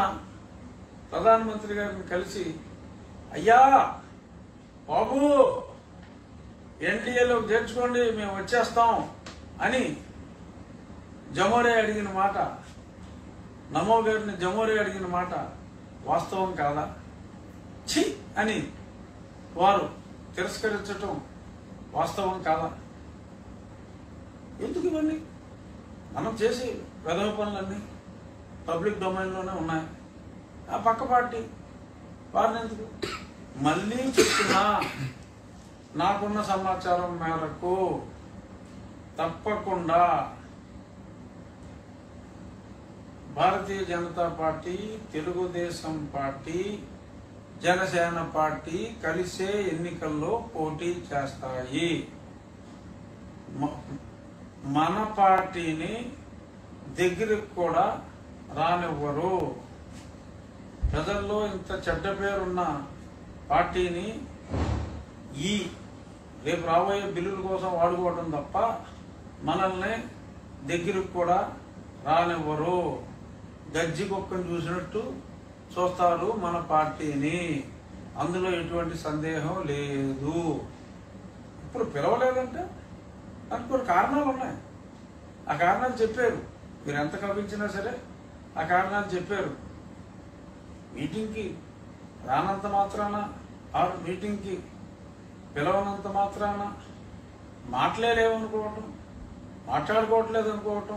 ప్రధానమంత్రి గారిని కలిసి అయ్యా బాబు ఎన్డీఏలో చేర్చుకోండి మేము వచ్చేస్తాం అని జమోరే అడిగిన మాట నమో గారిని జమోరే అడిగిన మాట వాస్తవం కాదా ఛీ అని వారు తిరస్కరించటం వాస్తవం కాదా ఎందుకు ఇవన్నీ మనం చేసే వెధవ పనులన్నీ పబ్లిక్ డొమైన్లోనే ఉన్నాయి ఆ పక్క పార్టీ వారిని ఎందుకు మళ్ళీ చెప్తున్నా నాకున్న సమాచారం మేరకు తప్పకుండా Bharatiya Janata party Telugudesam party Janasena party కలిసే ఎన్నికల్లో పోటీ చేస్తాయి మ- మన పార్టీని దగ్గరికి కూడా రానివ్వరు ప్రజల్లో ఇంత చెడ్డ పేరున్న పార్టీని ఈ రేపు రాబోయే బిల్లుల కోసం వాడుకోవడం తప్ప మనల్ని దగ్గరికి కూడా రానివ్వరు గజ్జి కుక్కను చూసినట్టు చూస్తారు మన పార్టీని అందులో ఎటువంటి సందేహం లేదు ఇప్పుడు పిలవలేదంటే దానికి కొన్ని కారణాలు ఉన్నాయి ఆ కారణాలు చెప్పారు మీరు ఎంత కవించినా సరే ఆ కారణాలు చెప్పారు మీటింగ్కి రానంత మాత్రాన ఆరు మీటింగ్కి పిలవనంత మాత్రాన మాట్లాడలేమనుకోవటం మాట్లాడుకోవట్లేదు అనుకోవటం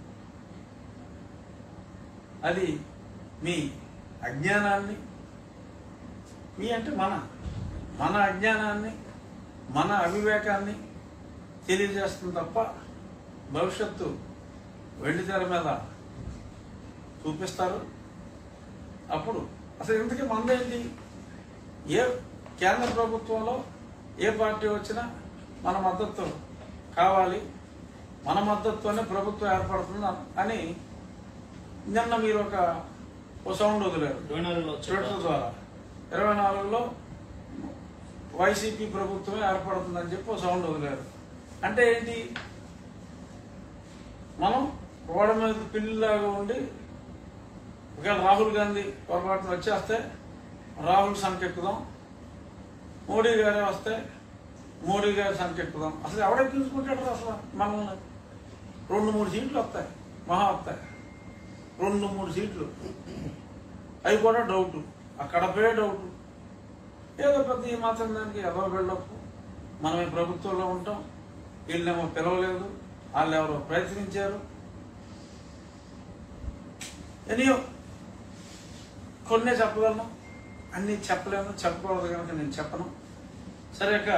అది మీ అజ్ఞానాన్ని మీ అంటే మన మన అజ్ఞానాన్ని మన అవివేకాన్ని తెలియజేస్తుంది తప్ప భవిష్యత్తు వెండితెర మీద చూపిస్తారు అప్పుడు అసలు ఇంతకీ మందేంటి ఏ కేంద్ర ప్రభుత్వంలో ఏ పార్టీ వచ్చినా మన మద్దతు కావాలి మన మద్దతుతోనే ప్రభుత్వం ఏర్పడుతుంది అని నిన్న మీరు ఒక ఓ సౌండ్ వదిలేరు ఇరవై నాలుగులో ట్విట్టర్ వచ్చారు ద్వారా ఇరవై నాలుగులో వైసీపీ ప్రభుత్వమే ఏర్పడుతుందని చెప్పి ఓ సౌండ్ వదిలేరు అంటే ఏంటి మనం గోడ మీద పిల్లిలాగా ఉండి ఒకవేళ రాహుల్ గాంధీ పొరపాటున వచ్చేస్తే రాహుల్ సంకెక్కుదాం మోడీ గారే వస్తే మోడీ గారి సంకెక్కుదాం అసలు ఎవడెక్కించుకుంటాడు అసలు మనల్ని రెండు మూడు సీట్లు వస్తాయి మహా వస్తాయి రెండు మూడు సీట్లు అవి కూడా డౌట్ అక్కడపే డౌట్ ఏదో పెద్ద ఈ మాత్రం దానికి ఏదో వెళ్ళొప్పు మనం ఈ ప్రభుత్వంలో ఉంటాం వీళ్ళేమో పిలవలేదు వాళ్ళు ఎవరో ప్రయత్నించారు ఎనియో కొన్నే చెప్పగలను అన్నీ చెప్పలేను చెప్పకూడదు కనుక నేను చెప్పను సరే ఇక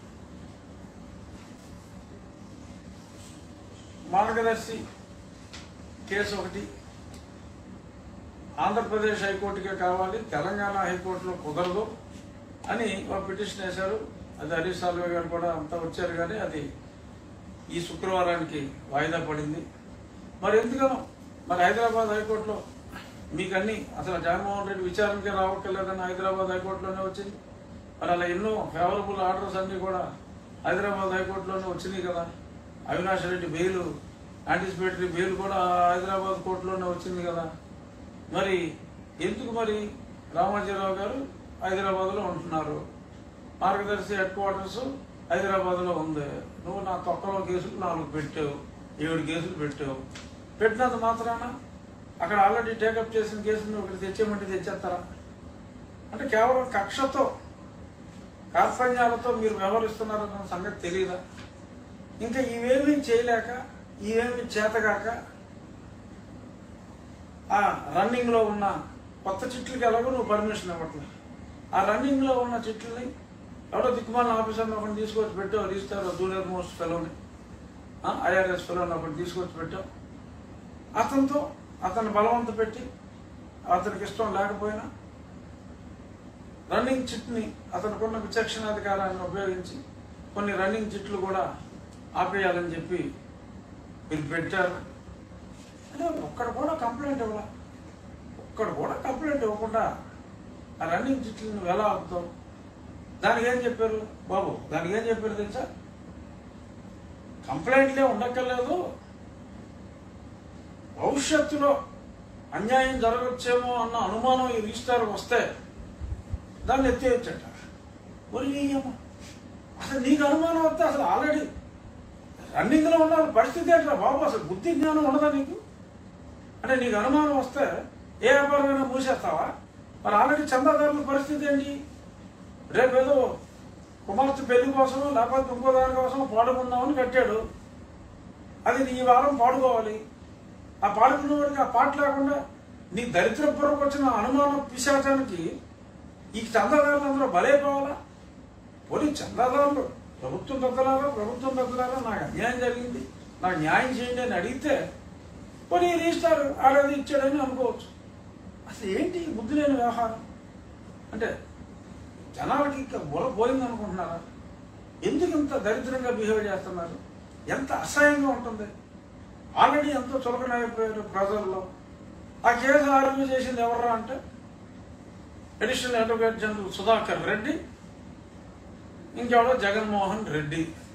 మార్గదర్శి కేసు ఒకటి ఆంధ్రప్రదేశ్ హైకోర్టుకే కావాలి తెలంగాణ హైకోర్టులో కుదరదు అని ఒక పిటిషన్ వేశారు అది హరీష్ సాల్వే గారు కూడా అంతా వచ్చారు కానీ అది ఈ శుక్రవారానికి వాయిదా పడింది మరి ఎందుకనో మరి హైదరాబాద్ హైకోర్టులో మీకు అన్ని అసలు జగన్మోహన్ రెడ్డి విచారణకే రావక్కర్లేదని హైదరాబాద్ హైకోర్టులోనే వచ్చింది మరి అలా ఎన్నో ఫేవరబుల్ ఆర్డర్స్ అన్ని కూడా హైదరాబాద్ హైకోర్టులోనే వచ్చినాయి కదా Avinash Reddy bail anticipatory bail కూడా హైదరాబాద్ కోర్టులోనే వచ్చింది కదా మరి ఎందుకు మరి రామాజీరావు గారు హైదరాబాద్లో ఉంటున్నారు మార్గదర్శి హెడ్ క్వార్టర్స్ హైదరాబాద్లో ఉంది నువ్వు నా తొక్కలో కేసులు నాలుగు పెట్టావు ఏడు కేసులు పెట్టావు పెట్టినంత మాత్రాన అక్కడ ఆల్రెడీ టేకప్ చేసిన కేసుని ఒకటి తెచ్చేయమంటే తెచ్చేస్తారా అంటే కేవలం కక్షతో కార్పణ్యాలతో మీరు వ్యవహరిస్తున్నారన్న సంగతి తెలియదా ఇంకా ఇవేమీ చేయలేక ఇవేమీ చేతగాక ఆ రన్నింగ్ లో ఉన్న కొత్త చిట్లకి ఎలాగో నువ్వు పర్మిషన్ ఇవ్వట్లేదు ఆ రన్నింగ్ లో ఉన్న చిట్లని ఎవడో దిక్కుమాలిన ఆఫీసర్ని ఒకటి తీసుకొచ్చి పెట్టావు రిజిస్టర్ జూనియర్ మోస్ట్ ఫెలోని ఐఆర్ఎస్ ఫెలోని ఒకటి తీసుకొచ్చి పెట్టావు అతనితో అతను బలవంత పెట్టి అతనికి ఇష్టం లేకపోయినా రన్నింగ్ చిట్ని అతనుకున్న విచక్షణాధికారాన్ని ఉపయోగించి కొన్ని రన్నింగ్ చిట్లు కూడా ఆపేయాలని చెప్పి మీరు పెట్టారు అంటే ఒక్కడ కూడా కంప్లైంట్ ఇవ్వాల ఒక్కడ కూడా కంప్లైంట్ ఇవ్వకుండా ఆ రన్నింగ్ చిట్లు నువ్వు ఎలా ఆపుతావు దానికి ఏం చెప్పారు బాబు దానికి ఏం చెప్పారు తెలుసా కంప్లైంట్లే ఉండక్కర్లేదు భవిష్యత్తులో అన్యాయం జరగచ్చేమో అన్న అనుమానం ఈ రిజిస్టార్ వస్తే దాన్ని ఎత్తేయచ్చట మరి నీయమ్మ అసలు నీకు అనుమానం వస్తే అసలు ఆల్రెడీ రన్నింగ్లో ఉన్న పరిస్థితి ఏంట్రా బాబు అసలు బుద్ధి జ్ఞానం ఉండదా నీకు అంటే నీకు అనుమానం వస్తే ఏ వ్యాపారమైనా మూసేస్తావా మరి ఆల్రెడీ చందాదారుల పరిస్థితి ఏంటి రేపేదో కుమార్తె పెళ్లి కోసం లేకపోతే ఇంకో దాని కోసం పాడుకుందామని కట్టాడు అది నీ వారం పాడుకోవాలి ఆ పాడుకున్న వాడికి ఆ పాట లేకుండా నీ దరిద్రపురకు వచ్చిన అనుమానం పిశాచానికి ఈ చందాదారులు అందరూ బలైపోవాలా పోనీ చందాదారులు ప్రభుత్వం పెద్దలారా ప్రభుత్వం పెద్దలారా నాకు అన్యాయం జరిగింది నాకు న్యాయం చేయండి అని అడిగితే పోనీ రిజిస్టార్ ఆడది ఇచ్చాడని అనుకోవచ్చు అసలు ఏంటి ఈ బుద్ధి లేని వ్యవహారం అంటే జనాలకి ఇంకా బుర్ర పోయింది అనుకుంటున్నారా ఎందుకు ఇంత దరిద్రంగా బిహేవ్ చేస్తున్నారు ఎంత అసహ్యంగా ఉంటుంది ఆల్రెడీ ఎంతో చులకనైపోయారు ప్రజల్లో ఆ కేసు ఆర్గ్యూ చేసింది ఎవరా అంటే additional advocate general Sudhakar Reddy ఇంకెవడో జగన్మోహన్ రెడ్డి